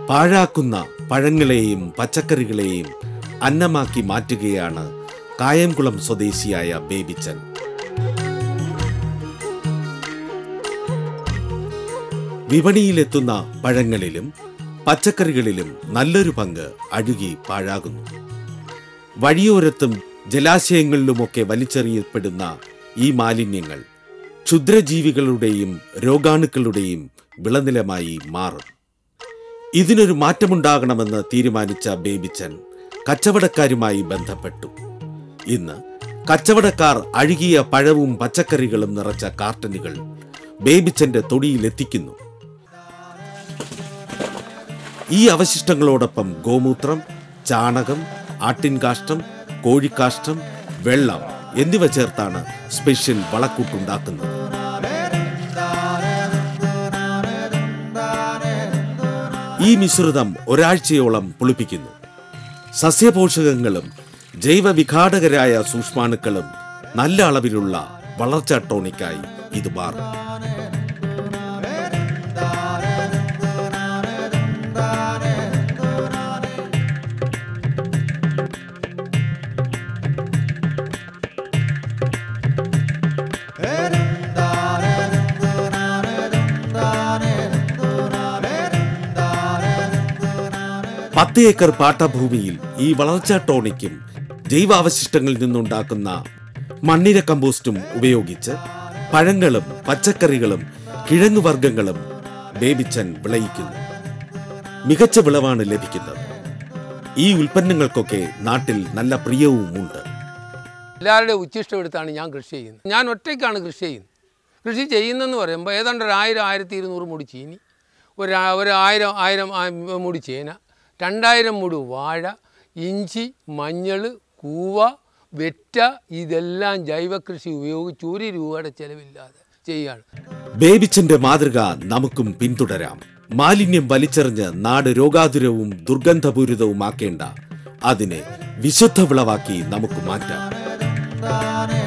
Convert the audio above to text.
പാഴാക്കുന്ന പഴങ്ങളെയും പച്ചക്കറികളെയും അന്നമാക്കി മാറ്റുകയാണ് കായംകുളം സ്വദേശിയായ ബേബിച്ചൻ വിപണിയിലെത്തുന്ന പഴങ്ങളിലും പച്ചക്കറികളിലും നല്ലൊരു പങ്ക് അഴുകി പാഴാകുന്നു വഴിയോരത്തും ജലാശയങ്ങളിലുമൊക്കെ വലിച്ചെറിയപ്പെടുന്ന ഈ മാലിന്യങ്ങൾ ക്ഷുദ്രജീവികളുടെയും രോഗാണുക്കളുടെയും വിളനിലമായി മാറും ഇതിനൊരു മാറ്റമുണ്ടാകണമെന്ന് തീരുമാനിച്ച ബേബിച്ചൻ കച്ചവടക്കാരുമായി ബന്ധപ്പെട്ടു ഇന്ന് കച്ചവടക്കാർ അഴുകിയ പഴവും പച്ചക്കറികളും നിറച്ച കാർട്ടനുകൾ ബേബിച്ചന്റെ തൊടിയിലെത്തിക്കുന്നു ഈ അവശിഷ്ടങ്ങളോടൊപ്പം ഗോമൂത്രം ചാണകം ആട്ടിൻകാഷ്ടം കോഴിക്കാഷ്ടം വെള്ളം എന്നിവ ചേർത്താണ് സ്പെഷ്യൽ വളക്കൂട്ടുണ്ടാക്കുന്നത് ഈ മിശ്രിതം ഒരാഴ്ചയോളം പുളിപ്പിക്കുന്നു സസ്യപോഷകങ്ങളും ജൈവവിഘാടകരായ സൂക്ഷ്മാണുക്കളും നല്ല അളവിലുള്ള വളർച്ചാ ടോണിക്കായി ഇത് മാറും പത്ത് ഏക്കർ പാട്ടഭൂമിയിൽ ഈ വളർച്ചാ ടോണിക്കും ജൈവാവശിഷ്ടങ്ങളിൽ നിന്നുണ്ടാക്കുന്ന മണ്ണിര കമ്പോസ്റ്റും ഉപയോഗിച്ച് പഴങ്ങളും പച്ചക്കറികളും കിഴങ്ങുവർഗ്ഗങ്ങളും ബേബിച്ചൻ വിളയിക്കുന്നു മികച്ച വിളവാണ് ലഭിക്കുന്നത് ഈ ഉൽപ്പന്നങ്ങൾക്കൊക്കെ നാട്ടിൽ നല്ല പ്രിയവുമുണ്ട് എല്ലാവരുടെയും ഉച്ചിഷ്ടം എടുത്താണ് ഞാൻ കൃഷി ചെയ്യുന്നത് ഞാൻ ഒറ്റയ്ക്കാണ് കൃഷി ചെയ്യുന്നത് കൃഷി ചെയ്യുന്നതെന്ന് പറയുമ്പോൾ ഏതാണ്ട് ഒരു ആയിരം ആയിരത്തി ഇരുന്നൂറ് മുടി ചീനി ഒരു ആ- ഒരു ആയിരം ആയിരം ആ- മുടി ചേന രണ്ടായിരം മുടി വാഴ ഇഞ്ചി മഞ്ഞൾ കൂവ വെറ്റ ഇതെല്ലാം ജൈവ കൃഷി ഉപയോഗിച്ച് ഒരു രൂപയുടെ ചിലവില്ലാതെ ചെയ്യുകയാണ് ബേബിച്ചന്റെ മാതൃക നമുക്കും പിന്തുടരാം മാലിന്യം വലിച്ചെറിഞ്ഞ് നാട് രോഗാതുരവും ദുർഗന്ധപൂരിതവുമാക്കേണ്ട അതിനെ വിശുദ്ധ വിളവാക്കി നമുക്ക് മാറ്റാം